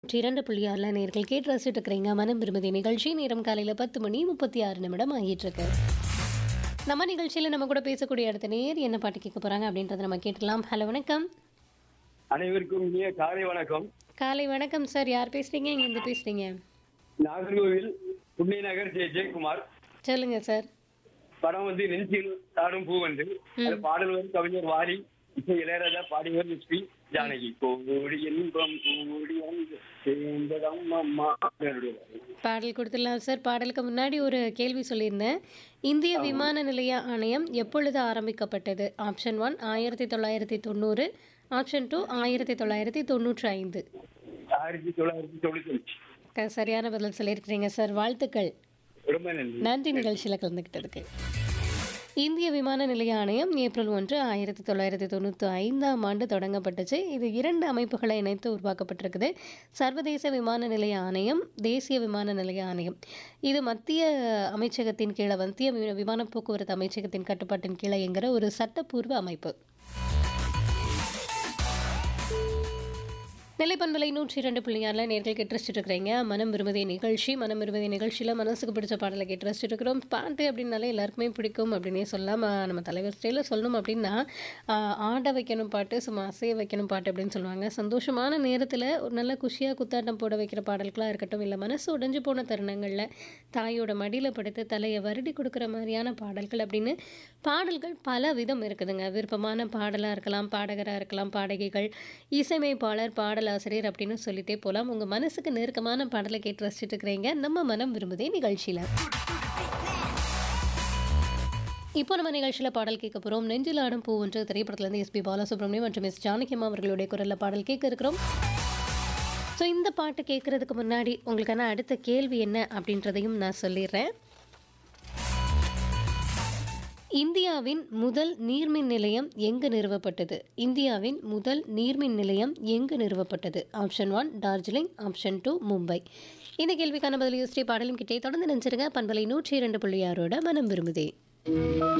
இரண்டு புள்ளி ஆறில் நேர்கள் கேட்டு ரசிச்சுட்டு இருக்கிறீங்க மனம் விரும்புதி நிகழ்ச்சி நேரம் காலையில் பத்து மணி முப்பத்தி ஆறு நிமிடம் ஆகிட்டு இருக்கு நம்ம நிகழ்ச்சியில் நம்ம கூட பேசக்கூடிய அடுத்த நேர் என்ன பாட்டு கேட்க போறாங்க அப்படின்றத நம்ம கேட்டுடலாம் ஹலோ வணக்கம் அனைவருக்கும் இனிய காலை வணக்கம் காலை வணக்கம் சார் யார் பேசுறீங்க இங்க இருந்து பேசுறீங்க நாகர்கோவில் புண்ணிய நகர் ஜெய ஜெயக்குமார் சொல்லுங்க சார் படம் வந்து நெஞ்சில் தாடும் பூ வந்து அது பாடல் வந்து கவிஞர் வாலி இசை இளையராஜா பாடியவர் எஸ்பி ஜானகி கோடி இன்பம் கூடி வந்து சேர்ந்ததம் அம்மா அப்படின்னுடைய பாடல். பாடல் கொடுத்துடலாம் சார் பாடலுக்கு முன்னாடி ஒரு கேள்வி சொல்லியிருந்தேன் இந்திய விமான நிலைய ஆணையம் எப்பொழுது ஆரம்பிக்கப்பட்டது ஆப்ஷன் ஒன் ஆயிரத்தி தொள்ளாயிரத்தி தொண்ணூறு ஆப்ஷன் டூ ஆயிரத்தி தொள்ளாயிரத்தி தொண்ணூற்றி ஐந்து ஆயிரத்தி தொள்ளாயிரத்தி தொண்ணூத்தி அஞ்சு க- சரியான பதில் சொல்லியிருக்கிறீங்க சார் வாழ்த்துக்கள் ரொம்ப நன்றி நன்றி நிகழ்ச்சியில் கலந்துக்கிட்டதுக்கு இந்திய விமான நிலைய ஆணையம் ஏப்ரல் ஒன்று ஆயிரத்தி தொள்ளாயிரத்தி தொண்ணூற்றி ஐந்தாம் ஆண்டு தொடங்கப்பட்டுச்சு இது இரண்டு அமைப்புகளை இணைத்து உருவாக்கப்பட்டிருக்குது சர்வதேச விமான நிலைய ஆணையம் தேசிய விமான நிலைய ஆணையம் இது மத்திய அமைச்சகத்தின் கீழே மத்திய வி- விமான போக்குவரத்து அமைச்சகத்தின் கட்டுப்பாட்டின் கீழே என்கிற ஒரு சட்டப்பூர்வ அமைப்பு நிலைப்பண்பலை நூற்றி இரண்டு புள்ளியாரில் நேர்கள் கேட்டு ரசிச்சுட்டு இருக்கிறீங்க மனம் விரும்புதே நிகழ்ச்சி மனம் விரும்புதே நிகழ்ச்சியில் மனசுக்கு பிடிச்ச பாடலை கேட்டு ரசிச்சுட்டு இருக்கிறோம் பாட்டு அப்படின்னாலே எல்லாருக்குமே பிடிக்கும் அப்படின்னே சொல்லலாம் ஆஹ் நம்ம தலைவர் ஸ்டைலில் சொல்லணும் அப்படின்னா ஆஹ் ஆட வைக்கணும் பாட்டு சும்மா அசைய வைக்கணும் பாட்டு அப்படின்னு சொல்லுவாங்க சந்தோஷமான நேரத்தில் ஒரு நல்ல குஷியாக குத்தாட்டம் போட வைக்கிற பாடல்களாக இருக்கட்டும் இல்லை மனசு உடைஞ்சு போன தருணங்களில் தாயோட மடியில் படுத்து தலையை வருடி கொடுக்குற மாதிரியான பாடல்கள் அப்படின்னு பாடல்கள் பல விதம் இருக்குதுங்க விருப்பமான பாடலாக இருக்கலாம் பாடகராக இருக்கலாம் பாடகிகள் இசையமைப்பாளர் பாடலாசிரியர் அப்படின்னு சொல்லிட்டே போகலாம் உங்கள் மனசுக்கு நெருக்கமான பாடலை கேட்டு ரசிச்சுட்டு இருக்கிறீங்க நம்ம மனம் விரும்புதே நிகழ்ச்சியில் இப்போ நம்ம நிகழ்ச்சியில் பாடல் கேட்க போகிறோம் நெஞ்சில் ஆடும் பூ ஒன்று திரைப்படத்துலேருந்து எஸ்பி பாலசுப்ரமணியம் மற்றும் எஸ் ஜானகியம்மா அவர்களுடைய குரலில் பாடல் கேட்க இருக்கிறோம் ஸோ இந்த பாட்டு கேட்குறதுக்கு முன்னாடி உங்களுக்கான அடுத்த கேள்வி என்ன அப்படின்றதையும் நான் சொல்லிடுறேன் இந்தியாவின் முதல் நீர்மின் நிலையம் எங்கு நிறுவப்பட்டது இந்தியாவின் முதல் நீர்மின் நிலையம் எங்கு நிறுவப்பட்டது option one Darjeeling option two Mumbai இந்த கேள்விக்கான பதில் யோசிச்சு பாடலும் கிட்டே தொடர்ந்து நினைச்சிருங்க பண்பலை நூற்றி இரண்டு புள்ளி ஆறோட மனம் விரும்புதே